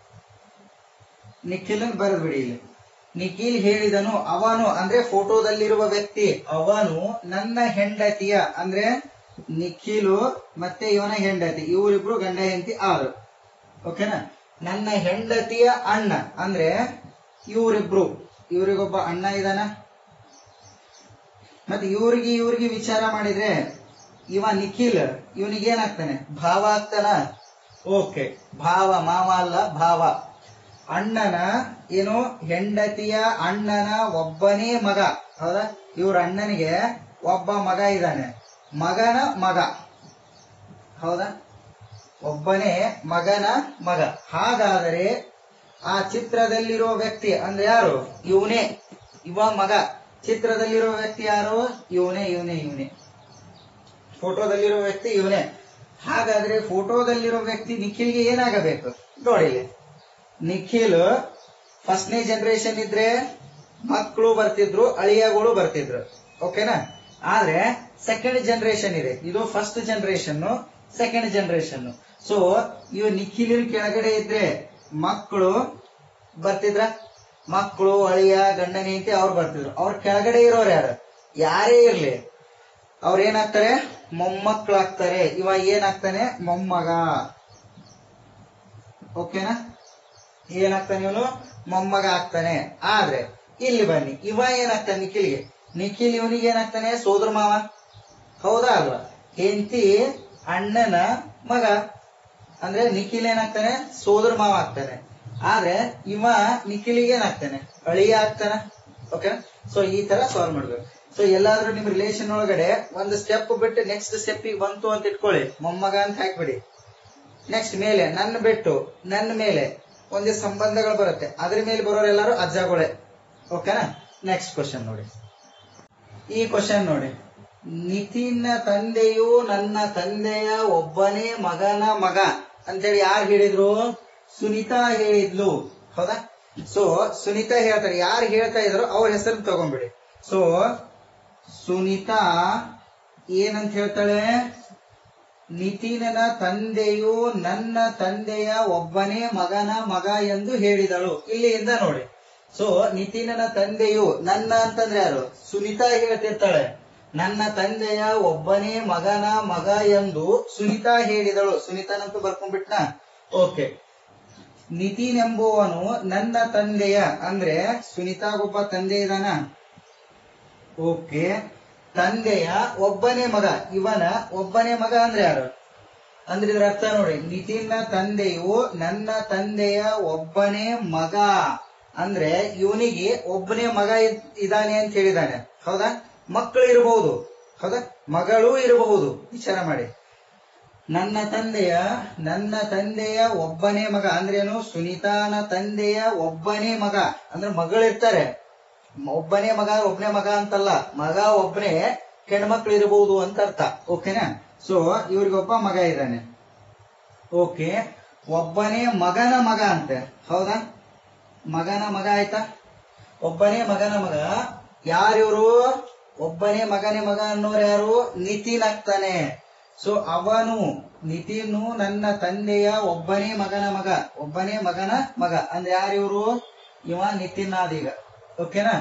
ನಿಖಿಲ್ ಬರೆದ್ ಬಿಡಿ ಇಲ್ಲಿ ನಿಖಿಲ್ ಹೇಳಿದನು ಅವನು ಅಂದ್ರೆ ಫೋಟೋದಲ್ಲಿರುವ ವ್ಯಕ್ತಿ ಅವನು ನನ್ನ ಹೆಂಡತಿಯ ಅಂದ್ರೆ ನಿಖಿಲು ಮತ್ತೆ ಇವನ ಹೆಂಡತಿ ಇವರಿಬ್ರು ಗಂಡ ಹೆಂಡತಿ ಆರು ಓಕೆನಾ ನನ್ನ ಹೆಂಡತಿಯ ಅಣ್ಣ ಅಂದ್ರೆ ಇವರಿಬ್ರು ಇವರಿಗೊಬ್ಬ ಅಣ್ಣ ಇದಾನ ಮತ್ತೆ ಇವ್ರಿಗೆ ಇವ್ರಿಗೆ ವಿಚಾರ ಮಾಡಿದ್ರೆ ಇವ ನಿಖಿಲ್ ಇವನಿಗೆ ಏನಾಗ್ತಾನೆ ಭಾವ ಆಗ್ತಾನ ಓಕೆ ಭಾವ ಮಾವ ಅಲ್ಲ ಭಾವ ಅಣ್ಣನ ಏನು ಹೆಂಡತಿಯ ಅಣ್ಣನ ಒಬ್ಬನೇ ಮಗ ಹೌದಾ ಇವ್ರ ಅಣ್ಣನಿಗೆ ಒಬ್ಬ ಮಗ ಇದ್ದಾನೆ ಮಗನ ಮಗ ಹೌದಾ ಒಬ್ಬನೇ ಮಗನ ಮಗ ಹಾಗಾದರೆ ಆ ಚಿತ್ರದಲ್ಲಿರೋ ವ್ಯಕ್ತಿ ಅಂದ್ರೆ ಯಾರು ಇವನೇ ಇವ ಮಗ ಚಿತ್ರದಲ್ಲಿರೋ ವ್ಯಕ್ತಿ ಯಾರು ಇವನೇ ಇವನೇ ಇವನೇ ಫೋಟೋದಲ್ಲಿರೋ ವ್ಯಕ್ತಿ ಇವನೇ ಹಾಗಾದ್ರೆ ಫೋಟೋದಲ್ಲಿರೋ ವ್ಯಕ್ತಿ ನಿಖಿಲ್ಗೆ ಏನಾಗಬೇಕು ನೋಡಿ ಇಲ್ಲಿ. ನಿಖಿಲ್ ಫಸ್ಟ್ನೇ ಜನರೇಷನ್ ಇದ್ರೆ ಮಕ್ಕಳು ಬರ್ತಿದ್ರು ಅಳಿಯಗಳು ಬರ್ತಿದ್ರು ಓಕೆನಾ ಆದ್ರೆ ಸೆಕೆಂಡ್ ಜನರೇಷನ್ ಇದೆ ಇದು first generation second generation so ಇವ್ ನಿಖಿಲಿನ ಕೆಳಗಡೆ ಇದ್ರೆ ಮಕ್ಕಳು ಬರ್ತಿದ್ರ ಮಕ್ಕಳು ಅಳಿಯ ಗಂಡನ ಹೆಂಡತಿ ಅವ್ರು ಬರ್ತಿದ್ರು ಅವ್ರ ಕೆಳಗಡೆ ಇರೋರು ಯಾರು ಯಾರೇ ಇರ್ಲಿ ಅವ್ರ ಏನಾಗ್ತಾರೆ ಮೊಮ್ಮಕ್ಕಳಾಗ್ತಾರೆ ಇವ ಏನಾಗ್ತಾನೆ ಮೊಮ್ಮಗ ಓಕೆನಾ ಏನಾಗ್ತಾನೆ ಇವನು ಮೊಮ್ಮಗ ಆಗ್ತಾನೆ ಆದ್ರೆ ಇಲ್ಲಿ ಬನ್ನಿ ಇವ ಏನಾಗ್ತಾನೆ ನಿಖಿಲ್ಗೆ ನಿಖಿಲ್ ಇವನಿಗೆ ಏನಾಗ್ತಾನೆ ಸೋದರ ಮಾವ ಹೌದಾ ಅಲ್ವಾ ಹೆಂಡತಿ ಅಣ್ಣನ ಮಗ ಅಂದ್ರೆ ನಿಖಿಲ್ ಏನಾಗ್ತಾನೆ ಸೋದರ ಮಾವ ಆಗ್ತಾನೆ ಆದ್ರೆ ಇವ ನಿಖಿಲಿಗೆ ಏನಾಗ್ತಾನೆ ಅಳಿಯ ಆಗ್ತಾನ ಓಕೆ ಸೊ ಈ ತರ ಸಾಲ್ವ್ ಮಾಡ್ಬೇಕು ಸೊ ಎಲ್ಲಾದ್ರೂ ನಿಮ್ ರಿಲೇಷನ್ ಒಳಗಡೆ ಒಂದು ಸ್ಟೆಪ್ ಬಿಟ್ಟು ನೆಕ್ಸ್ಟ್ ಸ್ಟೆಪ್ ಬಂತು ಅಂತ ಇಟ್ಕೊಳ್ಳಿ ಮೊಮ್ಮಗ ಅಂತ ಹಾಕ್ಬಿಡಿ ನೆಕ್ಸ್ಟ್ ಮೇಲೆ ನನ್ನ ಬಿಟ್ಟು ನನ್ನ ಮೇಲೆ ಒಂದೇ ಸಂಬಂಧಗಳು ಬರುತ್ತೆ ಅದ್ರ ಮೇಲೆ ಬರೋರೆಲ್ಲರೂ ಅಜ್ಜಗಳೇ ಓಕೆನಾ ನೆಕ್ಸ್ಟ್ ಕ್ವಶನ್ ನೋಡಿ ಈ ಕ್ವಶನ್ ನೋಡಿ ನಿತಿನ್ನ ತಂದೆಯು ನನ್ನ ತಂದೆಯ ಒಬ್ಬನೇ ಮಗನ ಮಗ ಅಂತೇಳಿ ಯಾರು ಹೇಳಿದ್ರು ಸುನಿತಾ ಹೇಳಿದ್ಲು ಹೌದಾ ಸೊ ಸುನಿತಾ ಹೇಳ್ತಾರೆ ಯಾರು ಹೇಳ್ತಾ ಇದ್ರು ಅವ್ರ ಹೆಸರು ತಗೊಂಡ್ಬಿಡಿ ಸೊ ಸುನಿತಾ ಏನಂತ ಹೇಳ್ತಾಳೆ ನಿತಿನನ ತಂದೆಯು ನನ್ನ ತಂದೆಯ ಒಬ್ಬನೇ ಮಗನ ಮಗ ಎಂದು ಹೇಳಿದಳು ಇಲ್ಲಿಂದ ನೋಡಿ ಸೊ ನಿತಿನನ ತಂದೆಯು ನನ್ನ ಅಂತಂದ್ರೆ ಯಾರು ಸುನಿತಾ ಹೇಳ್ತಿರ್ತಾಳೆ ನನ್ನ ತಂದೆಯ ಒಬ್ಬನೇ ಮಗನ ಮಗ ಎಂದು ಸುನಿತಾ ಹೇಳಿದಳು ಸುನಿತಾನಂತೂ ಬರ್ಕೊಂಡ್ಬಿಟ್ನ ಓಕೆ ನಿತಿನ್ ಎಂಬುವನು ನನ್ನ ತಂದೆಯ ಅಂದ್ರೆ ಸುನಿತಾಗೊಬ್ಬ ತಂದೆ ಇದಾನ ಓಕೆ ತಂದೆಯ ಒಬ್ಬನೇ ಮಗ ಇವನ ಒಬ್ಬನೇ ಮಗ ಅಂದ್ರೆ ಯಾರು ಅಂದ್ರೆ ಇದ್ರ ಅರ್ಥ ನೋಡಿ ನಿತಿನ್ನ ತಂದೆಯು ನನ್ನ ತಂದೆಯ ಒಬ್ಬನೇ ಮಗ ಅಂದ್ರೆ ಇವನಿಗೆ ಒಬ್ಬನೇ ಮಗ ಇದ್- ಇದಾನೆ ಅಂತ ಹೇಳಿದಾನೆ ಹೌದಾ ಮಕ್ಕಳು ಇರಬಹುದು ಹೌದಾ ಮಗಳೂ ಇರಬಹುದು ವಿಚಾರ ಮಾಡಿ ನನ್ನ ತಂದೆಯ ನನ್ನ ತಂದೆಯ ಒಬ್ಬನೇ ಮಗ ಅಂದ್ರೇನು ಸುನಿತಾನ ತಂದೆಯ ಒಬ್ಬನೇ ಮಗ ಅಂದ್ರೆ ಮಗಳಿರ್ತಾರೆ ಒಬ್ಬನೇ ಮಗ ಒಬ್ಬನೇ ಮಗ ಅಂತಲ್ಲ ಮಗ ಒಬ್ಬನೇ ಹೆಣ್ಮಕ್ಳು ಇರಬಹುದು ಅಂತ ಅರ್ಥ ಓಕೆನಾ ಸೊ ಇವ್ರಿಗೊಬ್ಬ ಮಗ ಇದ್ದಾನೆ ಓಕೆ ಒಬ್ಬನೇ ಮಗನ ಮಗ ಅಂತೆ ಹೌದಾ ಮಗನ ಮಗ ಆಯ್ತಾ ಒಬ್ಬನೇ ಮಗನ ಮಗ ಯಾರಿವ್ರು ಒಬ್ಬನೇ ಮಗನೇ ಮಗ ಅನ್ನೋರು ಯಾರು ನಿತಿನ್ ಆಗ್ತಾನೆ ಸೊ ಅವನು ನಿತಿನು ನನ್ನ ತಂದೆಯ ಒಬ್ಬನೇ ಮಗನ ಮಗ ಒಬ್ಬನೇ ಮಗನ ಮಗ ಅಂದ್ರೆ ಯಾರಿವ್ರು ಇವ ನಿತಿನ್ ಆದೀಗ ಓಕೆನಾ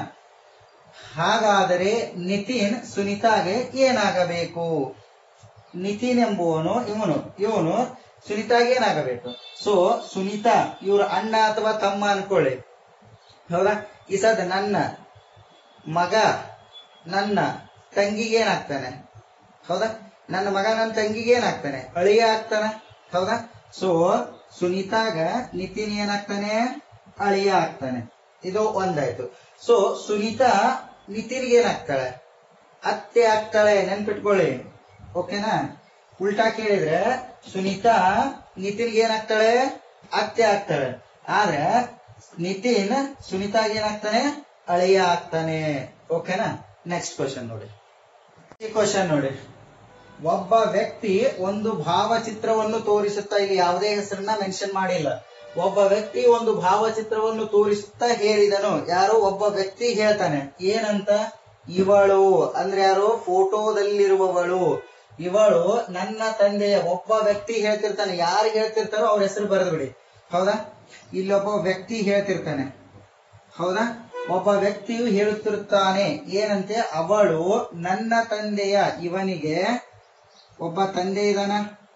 ಹಾಗಾದರೆ ನಿತಿನ್ ಸುನಿತಾಗೆ ಏನಾಗಬೇಕು ನಿತಿನ್ ಎಂಬುವನು ಇವನು ಇವನು ಸುನಿತಾಗೆ ಏನಾಗಬೇಕು ಸೊ ಸುನಿತಾ ಇವ್ರ ಅಣ್ಣ ಅಥವಾ ತಮ್ಮ ಅನ್ಕೊಳ್ಳಿ ಹೌದಾ ಈ ಸದ ನನ್ನ ಮಗ ನನ್ನ ತಂಗಿಗೆ ಏನಾಗ್ತಾನೆ ಹೌದಾ ನನ್ನ ಮಗ ನನ್ನ ತಂಗಿಗೆ ಏನಾಗ್ತಾನೆ ಅಳಿಯ ಆಗ್ತಾನೆ ಹೌದಾ ಸೊ ಸುನಿತಾಗ ನಿತಿನ್ ಏನಾಗ್ತಾನೆ ಅಳಿಯ ಆಗ್ತಾನೆ ಇದು ಒಂದಾಯ್ತು ಸೊ ಸುನಿತಾ ನಿತಿನ್ಗೆ ಏನಾಗ್ತಾಳೆ ಅತ್ತೆ ಆಗ್ತಾಳೆ ನೆನ್ಪಿಟ್ಕೊಳ್ಳಿ ಓಕೆನಾ ಉಲ್ಟಾ ಕೇಳಿದ್ರೆ ಸುನಿತಾ ನಿತಿನ್ಗೆ ಏನಾಗ್ತಾಳೆ ಅತ್ತೆ ಆಗ್ತಾಳೆ ಆದ್ರೆ ನಿತಿನ್ ಸುನಿತಾಗೆ ಏನಾಗ್ತಾನೆ ಅಳಿಯ ಆಗ್ತಾನೆ ಓಕೆನಾ ನೆಕ್ಸ್ಟ್ ಕ್ವಶನ್ ನೋಡಿ ಈ ಕ್ವಶನ್ ನೋಡಿ ಒಬ್ಬ ವ್ಯಕ್ತಿ ಒಂದು ಭಾವಚಿತ್ರವನ್ನು ತೋರಿಸುತ್ತಾ ಇಲ್ಲಿ ಯಾವುದೇ ಹೆಸರನ್ನ ಮೆನ್ಷನ್ ಮಾಡಿಲ್ಲ ಒಬ್ಬ ವ್ಯಕ್ತಿ ಒಂದು ಭಾವಚಿತ್ರವನ್ನು ತೋರಿಸುತ್ತಾ ಹೇಳಿದನು ಯಾರೋ ಒಬ್ಬ ವ್ಯಕ್ತಿ ಹೇಳ್ತಾನೆ ಏನಂತ ಇವಳು ಅಂದ್ರೆ ಯಾರು ಫೋಟೋದಲ್ಲಿರುವವಳು ಇವಳು ನನ್ನ ತಂದೆಯ ಒಬ್ಬ ವ್ಯಕ್ತಿ ಹೇಳ್ತಿರ್ತಾನೆ ಯಾರಿಗೆ ಹೇಳ್ತಿರ್ತಾರೋ ಅವ್ರ ಹೆಸರು ಬರೆದು ಬಿಡಿ ಹೌದಾ ಇಲ್ಲೊಬ್ಬ ವ್ಯಕ್ತಿ ಹೇಳ್ತಿರ್ತಾನೆ ಹೌದಾ ಒಬ್ಬ ವ್ಯಕ್ತಿಯು ಹೇಳುತ್ತಿರುತ್ತಾನೆ ಏನಂತೆ ಅವಳು ನನ್ನ ತಂದೆಯ ಇವನಿಗೆ ಒಬ್ಬ ತಂದೆ ಇದಾನ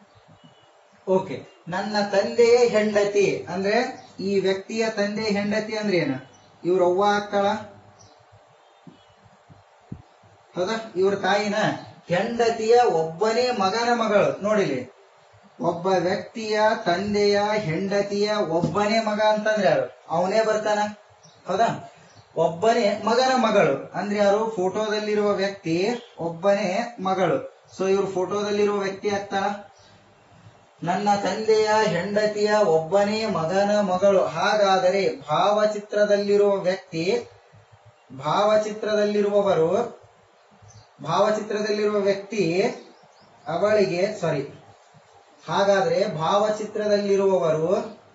ಓಕೆ ನನ್ನ ತಂದೆಯ ಹೆಂಡತಿ ಅಂದ್ರೆ ಈ ವ್ಯಕ್ತಿಯ ತಂದೆ ಹೆಂಡತಿ ಅಂದ್ರೆ ಏನು ಇವ್ರ ಅವ್ವ ಆಗ್ತಾಳ ಹೌದಾ ಇವ್ರ ತಾಯಿನ ಹೆಂಡತಿಯ ಒಬ್ಬನೇ ಮಗನ ಮಗಳು ನೋಡಿಲಿ ಒಬ್ಬ ವ್ಯಕ್ತಿಯ ತಂದೆಯ ಹೆಂಡತಿಯ ಒಬ್ಬನೇ ಮಗ ಅಂತಂದ್ರೆ ಯಾರು ಅವನೇ ಬರ್ತಾನ ಹೌದಾ ಒಬ್ಬನೇ ಮಗನ ಮಗಳು ಅಂದ್ರೆ ಯಾರು ಫೋಟೋದಲ್ಲಿರುವ ವ್ಯಕ್ತಿ ಒಬ್ಬನೇ ಮಗಳು ಸೊ ಇವ್ರು ಫೋಟೋದಲ್ಲಿರುವ ವ್ಯಕ್ತಿ ಆಗ್ತಾನ ನನ್ನ ತಂದೆಯ ಹೆಂಡತಿಯ ಒಬ್ಬನೇ ಮಗನ ಮಗಳು ಹಾಗಾದರೆ ಭಾವಚಿತ್ರದಲ್ಲಿರುವ ವ್ಯಕ್ತಿ ಭಾವಚಿತ್ರದಲ್ಲಿರುವವರು ಭಾವಚಿತ್ರದಲ್ಲಿರುವ ವ್ಯಕ್ತಿ ಅವಳಿಗೆ ಸಾರಿ ಹಾಗಾದ್ರೆ ಭಾವಚಿತ್ರದಲ್ಲಿರುವವರು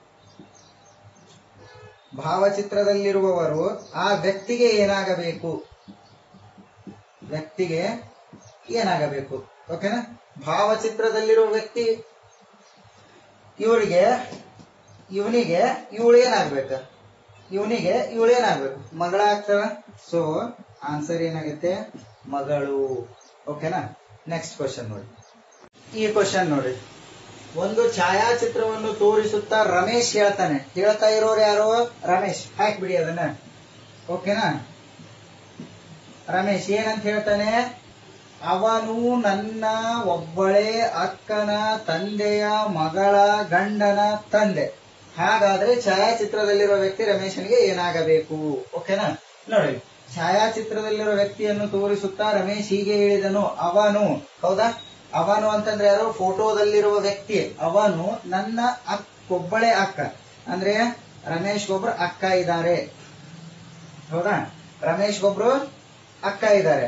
ಭಾವಚಿತ್ರದಲ್ಲಿರುವವರು ಆ ವ್ಯಕ್ತಿಗೆ ಏನಾಗಬೇಕು ವ್ಯಕ್ತಿಗೆ ಏನಾಗಬೇಕು ಓಕೆನಾ ಭಾವಚಿತ್ರದಲ್ಲಿರುವ ವ್ಯಕ್ತಿ ಇವರಿಗೆ ಇವನಿಗೆ ಇವಳೇನಾಗ್ಬೇಕ ಇವನಿಗೆ ಇವಳೇನಾಗ್ಬೇಕು ಮಗಳಾಗ್ತಾಳ ಸೊ ಆನ್ಸರ್ ಏನಾಗುತ್ತೆ ಮಗಳು ಓಕೆನಾ ನೆಕ್ಸ್ಟ್ ಕ್ವಶನ್ ನೋಡಿ ಈ ಕ್ವಶನ್ ನೋಡಿ ಒಂದು ಛಾಯಾಚಿತ್ರವನ್ನು ತೋರಿಸುತ್ತಾ ರಮೇಶ್ ಹೇಳ್ತಾನೆ ಹೇಳ್ತಾ ಇರೋರು ಯಾರು ರಮೇಶ್ ಹಾಕ್ಬಿಡಿ ಅದನ್ನ ಓಕೆನಾ ರಮೇಶ್ ಏನಂತ ಹೇಳ್ತಾನೆ ಅವನು ನನ್ನ ಒಬ್ಬಳೇ ಅಕ್ಕನ ತಂದೆಯ ಮಗಳ ಗಂಡನ ತಂದೆ ಹಾಗಾದ್ರೆ ಛಾಯಾಚಿತ್ರದಲ್ಲಿರುವ ವ್ಯಕ್ತಿ ರಮೇಶನಿಗೆ ಏನಾಗಬೇಕು ಓಕೆನಾ ನೋಡಿ ಛಾಯಾಚಿತ್ರದಲ್ಲಿರುವ ವ್ಯಕ್ತಿಯನ್ನು ತೋರಿಸುತ್ತಾ ರಮೇಶ್ ಹೀಗೆ ಹೇಳಿದನು ಅವನು ಹೌದಾ ಅವನು ಅಂತಂದ್ರೆ ಯಾರು ಫೋಟೋದಲ್ಲಿರುವ ವ್ಯಕ್ತಿ ಅವನು ನನ್ನ ಅಕ್ ಒಬ್ಬಳೇ ಅಕ್ಕ ಅಂದ್ರೆ ರಮೇಶ್ ಒಬ್ರು ಅಕ್ಕ ಇದ್ದಾರೆ ಹೌದಾ ರಮೇಶ್ ಒಬ್ರು ಅಕ್ಕ ಇದ್ದಾರೆ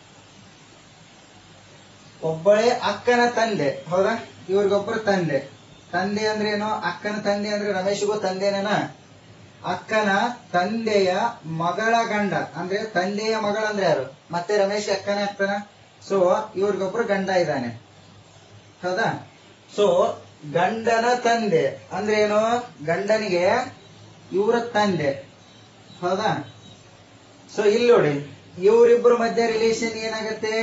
ಒಬ್ಬಳೇ ಅಕ್ಕನ ತಂದೆ ಹೌದಾ ಇವ್ರಿಗೊಬ್ರು ತಂದೆ ತಂದೆ ಅಂದ್ರೆ ಏನು ಅಕ್ಕನ ತಂದೆ ಅಂದ್ರೆ ರಮೇಶ್ಗೂ ತಂದೆನೇನ ಅಕ್ಕನ ತಂದೆಯ ಮಗಳ ಗಂಡ ಅಂದ್ರೆ ತಂದೆಯ ಮಗಳ ಅಂದ್ರೆ ಯಾರು ಮತ್ತೆ ರಮೇಶ್ ಅಕ್ಕನೇ ಆಗ್ತಾನ ಸೊ ಇವ್ರಿಗೊಬ್ರು ಗಂಡ ಇದ್ದಾನೆ ಹೌದಾ ಸೊ ಗಂಡನ ತಂದೆ ಅಂದ್ರೆ ಏನು ಗಂಡನಿಗೆ ಇವರ ತಂದೆ ಹೌದಾ ಸೊ ಇಲ್ಲಿ ನೋಡಿ ಇವರಿಬ್ಬರ ಮಧ್ಯೆ ರಿಲೇಶನ್ ಏನಾಗತ್ತೆ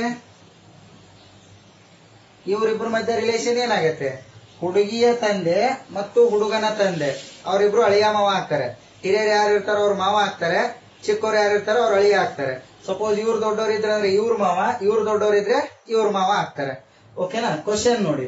ಇವರಿಬ್ಬರ ಮಧ್ಯೆ ರಿಲೇಶನ್ ಏನಾಗತ್ತೆ ಹುಡುಗಿಯ ತಂದೆ ಮತ್ತು ಹುಡುಗನ ತಂದೆ ಅವರಿಬ್ರು ಅಳಿಯ ಮಾವ ಆಗ್ತಾರೆ ಹಿರಿಯರು ಯಾರು ಇರ್ತಾರೋ ಅವ್ರ ಮಾವ ಆಗ್ತಾರೆ ಚಿಕ್ಕವ್ರು ಯಾರು ಇರ್ತಾರೋ ಅವ್ರ ಅಳಿಯ ಆಗ್ತಾರೆ ಸಪೋಸ್ ಇವ್ರು ದೊಡ್ಡವ್ರು ಇದ್ರೆ ಅಂದ್ರೆ ಇವ್ರ ಮಾವ ಇವ್ರು ದೊಡ್ಡವ್ರು ಇದ್ರೆ ಇವ್ರ ಮಾವ ಆಗ್ತಾರೆ ಓಕೆನಾ ಕ್ವಶನ್ ನೋಡಿ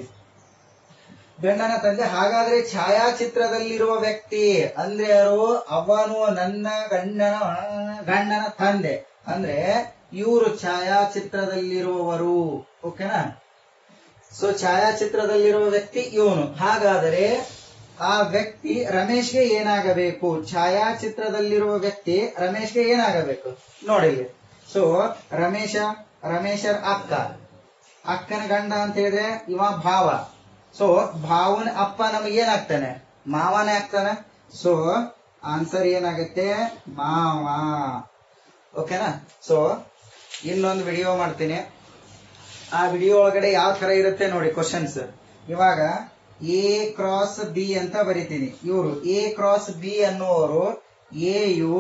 ಗಂಡನ ತಂದೆ ಹಾಗಾದ್ರೆ ಛಾಯಾಚಿತ್ರದಲ್ಲಿರುವ ವ್ಯಕ್ತಿ ಅಂದ್ರೆ ಯಾರು ಅವನು ನನ್ನ ಗಂಡನ ಗಂಡನ ತಂದೆ ಅಂದ್ರೆ ಇವರು ಛಾಯಾಚಿತ್ರದಲ್ಲಿರುವವರು ಓಕೆನಾ ಸೊ ಛಾಯಾಚಿತ್ರದಲ್ಲಿರುವ ವ್ಯಕ್ತಿ ಇವನು ಹಾಗಾದರೆ ಆ ವ್ಯಕ್ತಿ ರಮೇಶ್ಗೆ ಏನಾಗಬೇಕು ಛಾಯಾಚಿತ್ರದಲ್ಲಿರುವ ವ್ಯಕ್ತಿ ರಮೇಶ್ಗೆ ಏನಾಗಬೇಕು ನೋಡಿ ಸೊ ರಮೇಶ ರಮೇಶರ್ ಅಕ್ಕ ಅಕ್ಕನ ಗಂಡ ಅಂತ ಹೇಳಿದ್ರೆ ಇವ ಭಾವ ಸೊ ಭಾವನ ಅಪ್ಪ ನಮಗೆ ಏನಾಗ್ತಾನೆ ಮಾವನೇ ಆಗ್ತಾನೆ ಸೊ ಆನ್ಸರ್ ಏನಾಗುತ್ತೆ ಮಾವ ಓಕೆನಾ ಸೊ ಇನ್ನೊಂದು ವಿಡಿಯೋ ಮಾಡ್ತೀನಿ ಆ ವಿಡಿಯೋ ಒಳಗಡೆ ಯಾವ ತರ ಇರುತ್ತೆ ನೋಡಿ ಕ್ವಶನ್ಸ್ ಇವಾಗ ಎ ಕ್ರಾಸ್ ಬಿ ಅಂತ ಬರಿತೀನಿ ಇವರು ಎ ಕ್ರಾಸ್ ಬಿ ಅನ್ನುವರು ಎ ಯು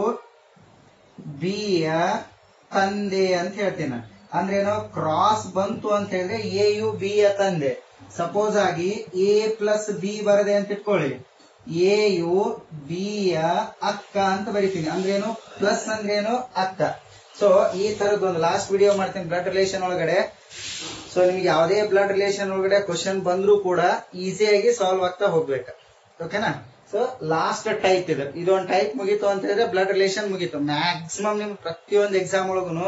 ಬಿ ಯ ತಂದೆ ಅಂತ ಹೇಳ್ತೀನಿ ಅಂದ್ರೆ ಏನೋ ಕ್ರಾಸ್ ಬಂತು ಅಂತ ಹೇಳಿದ್ರೆ ಎ ಯು ಬಿ ಯ ತಂದೆ ಸಪೋಸ್ ಆಗಿ ಎ ಪ್ಲಸ್ ಬಿ ಬರದೆ ಅಂತ ಇಟ್ಕೊಳ್ಳಿ ಎ ಯು ಬಿ ಯ ಅಕ್ಕ ಅಂತ ಬರಿತೀನಿ ಅಂದ್ರೇನು ಪ್ಲಸ್ ಅಂದ್ರೇನು ಅಕ್ಕ ಸೊ ಈ ತರದ್ ಒಂದು ಲಾಸ್ಟ್ ವಿಡಿಯೋ ಮಾಡ್ತೀನಿ ಬ್ಲಡ್ ರಿಲೇಷನ್ ಒಳಗಡೆ ಸೊ ನಿಮ್ಗೆ ಯಾವುದೇ ಬ್ಲಡ್ ರಿಲೇಷನ್ ಒಳಗಡೆ ಕ್ವಶನ್ ಬಂದ್ರೂ ಕೂಡ ಈಸಿಯಾಗಿ ಸಾಲ್ವ್ ಆಗ್ತಾ ಹೋಗ್ಬೇಕು ಓಕೆನಾ ಸೊ ಲಾಸ್ಟ್ ಟೈಪ್ ಇದು ಇದೊಂದು ಟೈಪ್ ಮುಗೀತು ಅಂತ ಹೇಳಿದ್ರೆ ಬ್ಲಡ್ ರಿಲೇಷನ್ ಮುಗೀತು ಮ್ಯಾಕ್ಸಿಮಮ್ ನಿಮ್ಗೆ ಪ್ರತಿಯೊಂದು ಎಕ್ಸಾಮ್ ಒಳಗುನು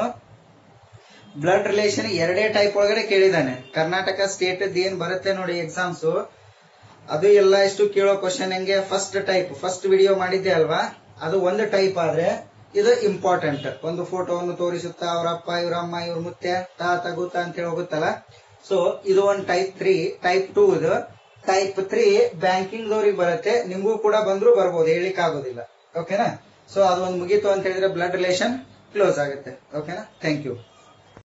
ಬ್ಲಡ್ ರಿಲೇಷನ್ ಎರಡೇ ಟೈಪ್ ಒಳಗಡೆ ಕೇಳಿದಾನೆ ಕರ್ನಾಟಕ ಸ್ಟೇಟ್ ಏನ್ ಬರುತ್ತೆ ನೋಡಿ ಎಕ್ಸಾಮ್ಸ್ ಅದು ಎಲ್ಲ ಎಷ್ಟು ಕೇಳೋ ಕ್ವಶನ್ ಹೆಂಗೆ ಫಸ್ಟ್ ಟೈಪ್ ಫಸ್ಟ್ ವಿಡಿಯೋ ಮಾಡಿದ್ದೆ ಅಲ್ವಾ ಅದು ಒಂದು ಟೈಪ್ ಆದ್ರೆ ಇದು ಇಂಪಾರ್ಟೆಂಟ್ ಒಂದು ಫೋಟೋವನ್ನು ತೋರಿಸುತ್ತಾ ಅವ್ರ ಅಪ್ಪ ಇವ್ರ ಅಮ್ಮ ಇವ್ರ ಮುತ್ತೆ ತಾತ ಗುತ್ತ ಅಂತ ಹೇಳಿ ಹೋಗುತ್ತಲ್ಲ ಸೊ ಇದು ಒಂದು ಟೈಪ್ ತ್ರೀ ಟೈಪ್ ಟೂ ಇದು ಟೈಪ್ ತ್ರೀ ಬ್ಯಾಂಕಿಂಗ್ ದವ್ರಿಗೆ ಬರುತ್ತೆ ನಿಮ್ಗೂ ಕೂಡ ಬಂದ್ರು ಬರ್ಬೋದು ಹೇಳಿಕ್ ಆಗೋದಿಲ್ಲ ಓಕೆನಾ ಸೊ ಅದು ಒಂದು ಮುಗೀತು ಅಂತ ಹೇಳಿದ್ರೆ ಬ್ಲಡ್ ರಿಲೇಷನ್ ಕ್ಲೋಸ್ ಆಗುತ್ತೆ ಓಕೆನಾ ಥ್ಯಾಂಕ್ ಯು